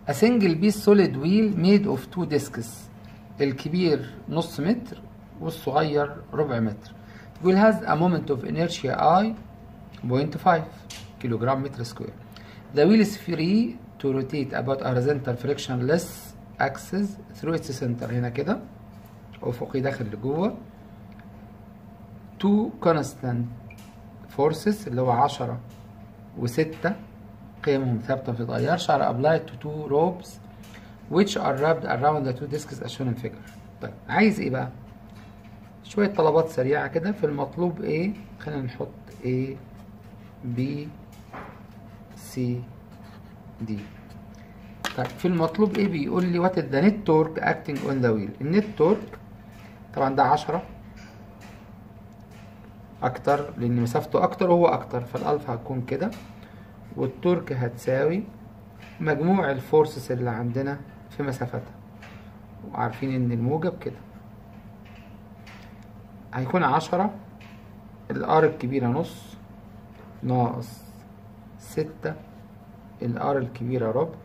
A single piece solid wheel made of two discs الكبير نص متر والصغير ربع متر will has a moment of inertia I 0.5 كيلوغرام متر سكوير The wheel is free to rotate about a horizontal frictionless axis through its center هنا كده أفقي داخل لجوه two constant forces اللي هو عشرة وستة قيمهم ثابتة ما بتتغيرش are applied to two ropes which are wrapped around the two discs as shown in figure طيب عايز ايه بقى؟ شوية طلبات سريعة كده في المطلوب ايه خلينا نحط A B C D طيب في المطلوب ايه بيقول لي what is the net torque acting on the wheel النت تورك طبعا ده عشرة اكتر لان مسافته اكتر وهو اكتر فالالفا هتكون كده والتورك هتساوي مجموع الفورسز اللي عندنا في مسافتها وعارفين ان الموجب كده هيكون عشرة الار الكبيرة نص ناقص ستة الار الكبيرة ربع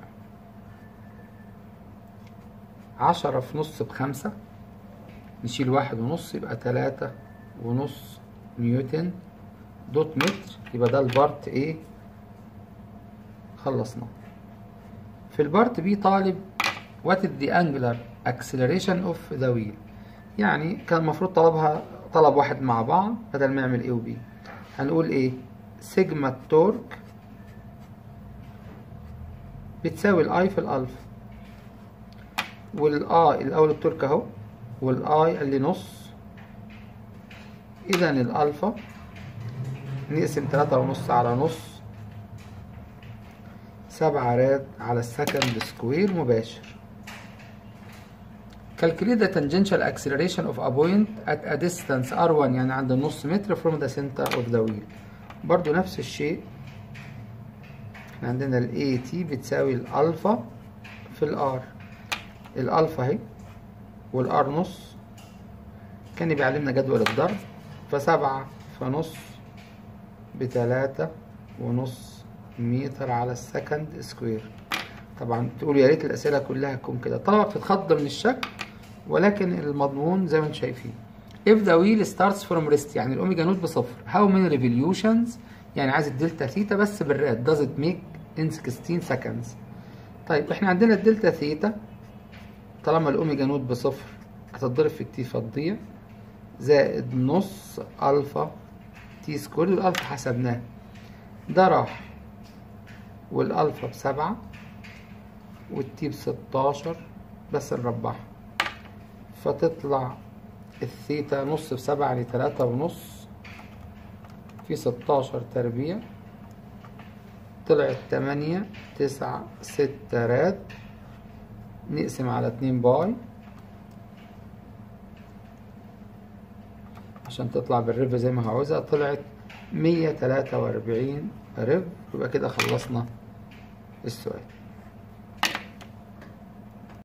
عشرة في نص بخمسة نشيل واحد ونص يبقى تلاتة ونص نيوتن دوت متر يبقى ده البارت ايه خلصنا في البارت بي طالب what is the angular acceleration of the wheel يعني كان المفروض طلبها طلب واحد مع بعض بدل ما نعمل A و B هنقول ايه سيجما التورك بتساوي الاي في الالفا والاي الاول التورك اهو والاي قال لي نص اذا الالفا نقسم تلاتة ونص على نص سبعة راد على السكند سكوير مباشر Calculate the tangential acceleration of a point at a distance r1 يعني عند النص متر from the center of the wheel برضو نفس الشيء احنا عندنا ال AT بتساوي الألفا في الار الألفا اهي والار نص كان بيعلمنا جدول الضرب فسبعة في نص بتلاتة ونص متر على السكند سكوير طبعا تقولوا يا ريت الأسئلة كلها تكون كده طبعا بتتخض من الشكل ولكن المضمون زي ما انتم شايفين if the wheel starts from rest يعني الأوميجا نوت بصفر how many revolutions يعني عايز الدلتا ثيتا بس بالرات does it make in 16 seconds طيب احنا عندنا الدلتا ثيتا طالما الأوميجا نوت بصفر هتتضرب في كتير فتضيع زائد نص ألفا تي سكوير الألفا حسبناه ده راح والألفا بسبعة والتي بستاشر بس نربعها فتطلع الثيتا نص بسبعة يعني تلاتة ونص في ستاشر تربيع طلعت تمانية تسعة ستة راد نقسم على اتنين باي عشان تطلع بالريف زي ما عاوزها طلعت مية تلاتة وأربعين ريف يبقى كده خلصنا السؤال